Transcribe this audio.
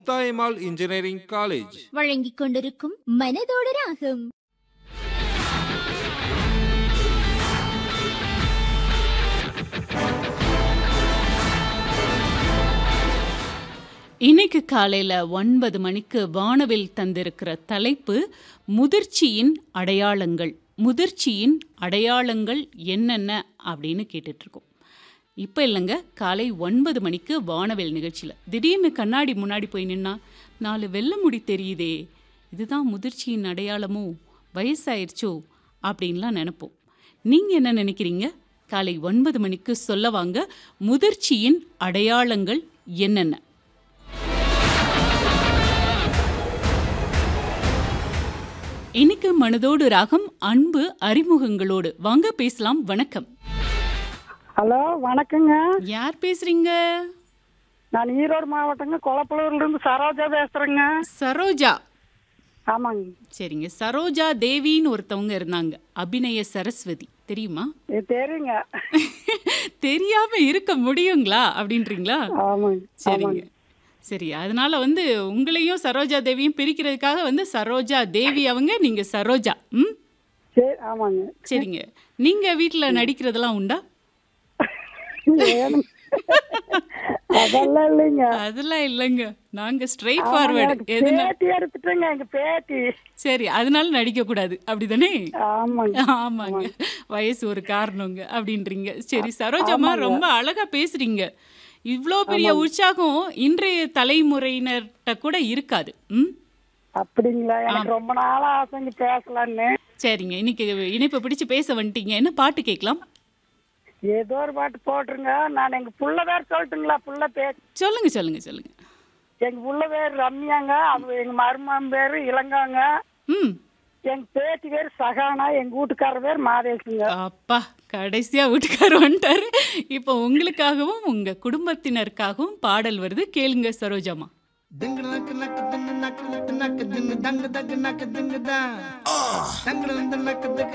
தாயமால் engineering college வழங்கிக் கொண்டிருக்கும் மனதோடு ராகம் இன்னைக்கு காலையில ஒன்பது மணிக்கு வானவில் தந்திருக்கிற தலைப்பு முதிர்ச்சியின் அடையாளங்கள் முதிர்ச்சியின் அடையாளங்கள் என்னென்ன அப்படின்னு கேட்டுட்டு இருக்கோம் இப்போ இல்லைங்க காலை ஒன்பது மணிக்கு வானவில் நிகழ்ச்சியில் திடீர்னு கண்ணாடி முன்னாடி போய் நின்னா நாலு வெள்ளை முடி தெரியுதே இதுதான் முதிர்ச்சியின் அடையாளமோ வயசாயிருச்சோ அப்படின்லாம் நினைப்போம் நீங்கள் என்ன நினைக்கிறீங்க காலை ஒன்பது மணிக்கு சொல்ல வாங்க முதிர்ச்சியின் அடையாளங்கள் என்னென்ன இன்னைக்கு மனதோடு ராகம் அன்பு அறிமுகங்களோடு வாங்க பேசலாம் வணக்கம் ஹலோ வணக்கங்க யார் பேசுறீங்க நான் ஈரோடு மாவட்டங்க கொளப்பலூர்ல இருந்து சரோஜா பேசுறேங்க சரோஜா ஆமாங்க சரிங்க சரோஜா தேவின்னு ஒருத்தவங்க இருந்தாங்க அபிநய சரஸ்வதி தெரியுமா இது தெரியுங்க தெரியாம இருக்க முடியுங்களா அப்படின்றீங்களா ஆமாங்க சரிங்க சரி அதனால வந்து உங்களையும் சரோஜா தேவியும் பிரிக்கிறதுக்காக வந்து சரோஜா தேவி அவங்க நீங்க சரோஜா ம் சரி ஆமாங்க சரிங்க நீங்க வீட்ல நடிக்கிறதெல்லாம் உண்டா ஏனுங்க? அதெல்லாம் இல்லைங்க அதெல்லாம் இல்லைங்க நாங்க ஸ்ட்ரெயிட் ஆமாங்க, ஃபார்வர்டு எனக்கு எதுனா பேட்டி எடுத்துட்டேங்க எங்க பேட்டி சரி அதனால நடிக்க கூடாது அப்படிதானே ஆமாங்க ஆமாங்க வயசு ஒரு காரணங்க அப்படின்றீங்க சரி சரோஜம்மா ரொம்ப அழகா பேசுறீங்க இவ்வளோ பெரிய உற்சாகம் இன்றைய தலைமுறையினர்கிட்ட கூட இருக்காது ம் அப்படிங்களா எனக்கு ரொம்ப நாளா ஆசைங்க பேசலான்னு சரிங்க இன்னைக்கு இணைப்பை பிடிச்சு பேச வந்துட்டீங்க என்ன பாட்டு கேட்கலாம் ஏதோ ஒரு பாட்டு போட்டுருங்க நான் எங்க புள்ள பேர் சொல்லட்டுங்களா புள்ள பேர் சொல்லுங்க சொல்லுங்க சொல்லுங்க எங்க புள்ள பேர் ரம்யாங்க அவங்க எங்க மருமகன் பேரு இளங்காங்க ம் எங்க பேத்தி பேர் சகானா எங்க வீட்டுக்காரர் பேர் மாதேசுங்க அப்பா கடைசியா வீட்டுக்காரர் வந்துட்டாரு இப்போ உங்களுக்காகவும் உங்க குடும்பத்தினருக்காகவும் பாடல் வருது கேளுங்க சரோஜம்மா Ding nak nak ding nak nak nak ding dang dang nak ding da. Dang dang nak